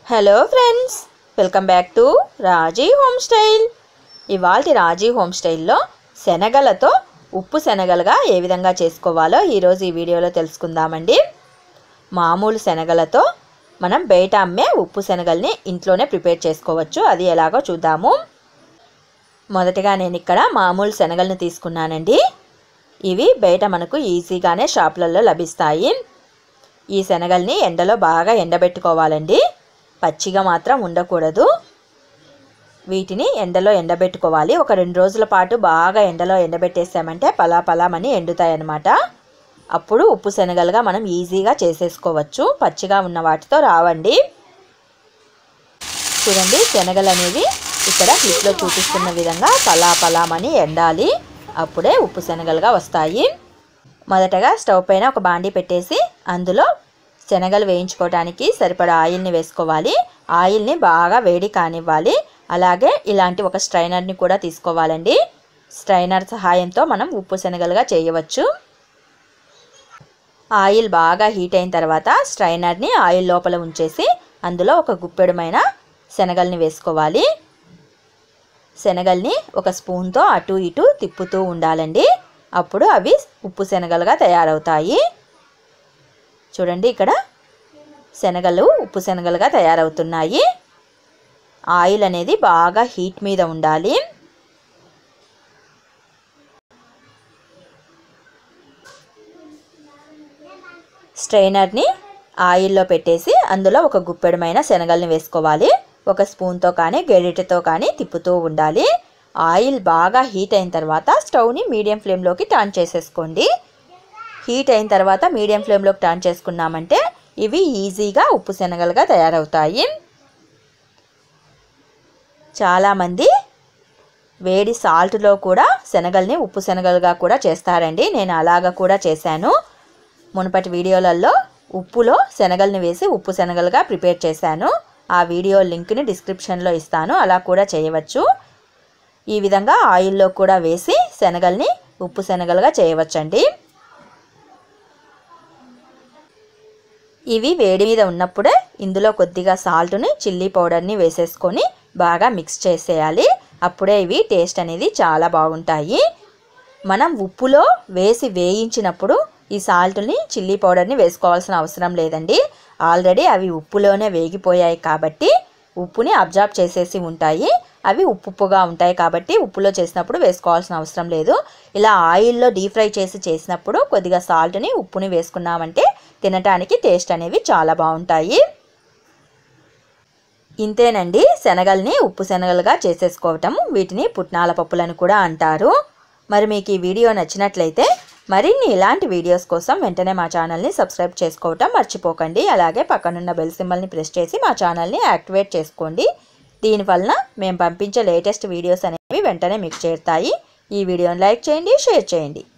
hello friends welcome back to Raji home style ఇవాళ Raji home స్టైల్లో శనగలతో ఉప్పు శనగలుగా ఏ విధంగా చేసుకోవాలో ఈరోజు ఈ వీడియోలో తెలుసుకుందామండి మామూలు శనగలతో మనం బయట అమ్మే ఉప్పు శనగల్ని ఇంట్లోనే ప్రిపేర్ చేసుకోవచ్చు అది ఎలాగో చూద్దాము మొదటగా నేను ఇక్కడ మామూలు శనగలను తీసుకున్నానండి ఇవి బయట మనకు ఈజీగానే షాపులలో లభిస్తాయి ఈ శనగల్ని ఎండలో బాగా ఎండబెట్టుకోవాలండి పచ్చిగా మాత్రం ఉండకూడదు వీటిని ఎండలో ఎండబెట్టుకోవాలి ఒక రెండు రోజుల పాటు బాగా ఎండలో ఎండబెట్టేసామంటే పలా పలామని ఎండుతాయన్నమాట అప్పుడు ఉప్పు శనగలుగా మనం ఈజీగా చేసేసుకోవచ్చు పచ్చిగా ఉన్న వాటితో రావండి చూడండి శనగలు అనేవి ఇక్కడ క్లిప్లో చూపిస్తున్న విధంగా పలా పలామని ఎండాలి అప్పుడే ఉప్పు శనగలుగా వస్తాయి మొదటగా స్టవ్ పైన ఒక బాండీ పెట్టేసి అందులో శనగలు వేయించుకోవడానికి సరిపడా ఆయిల్ని వేసుకోవాలి ఆయిల్ని బాగా వేడి కానివ్వాలి అలాగే ఇలాంటి ఒక స్ట్రైనర్ని కూడా తీసుకోవాలండి స్ట్రైనర్ సహాయంతో మనం ఉప్పు శనగలుగా చేయవచ్చు ఆయిల్ బాగా హీట్ అయిన తర్వాత స్ట్రైనర్ని ఆయిల్ లోపల ఉంచేసి అందులో ఒక గుప్పెడుమైన శనగల్ని వేసుకోవాలి శనగల్ని ఒక స్పూన్తో అటు ఇటు తిప్పుతూ ఉండాలండి అప్పుడు అవి ఉప్పు శనగలుగా తయారవుతాయి చూడండి ఇక్కడ శనగలు ఉప్పు శనగలుగా తయారవుతున్నాయి ఆయిల్ అనేది బాగా హీట్ మీద ఉండాలి స్ట్రైనర్ని ఆయిల్లో పెట్టేసి అందులో ఒక గుప్పెడమైన శనగల్ని వేసుకోవాలి ఒక స్పూన్తో కానీ గెరిటెతో కానీ తిప్పుతూ ఉండాలి ఆయిల్ బాగా హీట్ అయిన తర్వాత స్టవ్ని మీడియం ఫ్లేమ్లోకి టర్న్ చేసేసుకోండి హీట్ అయిన తర్వాత మీడియం ఫ్లేమ్లోకి టర్న్ చేసుకున్నామంటే ఇవి ఈజీగా ఉప్పు శనగలుగా తయారవుతాయి చాలామంది వేడి సాల్ట్లో కూడా శనగల్ని ఉప్పు శనగలుగా కూడా చేస్తారండి నేను అలాగా కూడా చేశాను మునుపటి వీడియోలలో ఉప్పులో శనగల్ని వేసి ఉప్పు శనగలుగా ప్రిపేర్ చేశాను ఆ వీడియో లింక్ని డిస్క్రిప్షన్లో ఇస్తాను అలా కూడా చేయవచ్చు ఈ విధంగా ఆయిల్లో కూడా వేసి శనగల్ని ఉప్పు శనగలుగా చేయవచ్చండి ఇవి వేడి మీద ఉన్నప్పుడే ఇందులో కొద్దిగా సాల్ట్ని చిల్లీ పౌడర్ని వేసేసుకొని బాగా మిక్స్ చేసేయాలి అప్పుడే ఇవి టేస్ట్ అనేది చాలా బాగుంటాయి మనం ఉప్పులో వేసి వేయించినప్పుడు ఈ సాల్ట్ని చిల్లీ పౌడర్ని వేసుకోవాల్సిన అవసరం లేదండి ఆల్రెడీ అవి ఉప్పులోనే వేగిపోయాయి కాబట్టి ఉప్పుని అబ్జార్బ్ చేసేసి ఉంటాయి అవి ఉప్పు ఉప్పుగా ఉంటాయి కాబట్టి ఉప్పులో చేసినప్పుడు వేసుకోవాల్సిన అవసరం లేదు ఇలా ఆయిల్లో డీప్ ఫ్రై చేసి చేసినప్పుడు కొద్దిగా సాల్ట్ని ఉప్పుని వేసుకున్నామంటే తినటానికి టేస్ట్ అనేవి చాలా బాగుంటాయి ఇంతేనండి శనగల్ని ఉప్పు శనగలుగా చేసేసుకోవటం వీటిని పుట్నాల పప్పులని కూడా అంటారు మరి మీకు ఈ వీడియో నచ్చినట్లయితే మరిన్ని ఇలాంటి వీడియోస్ కోసం వెంటనే మా ఛానల్ని సబ్స్క్రైబ్ చేసుకోవటం మర్చిపోకండి అలాగే పక్కనున్న బెల్ సింబల్ని ప్రెస్ చేసి మా ఛానల్ని యాక్టివేట్ చేసుకోండి దీనివలన మేము పంపించే లేటెస్ట్ వీడియోస్ అనేవి వెంటనే మీకు చేరుతాయి ఈ వీడియోని లైక్ చేయండి షేర్ చేయండి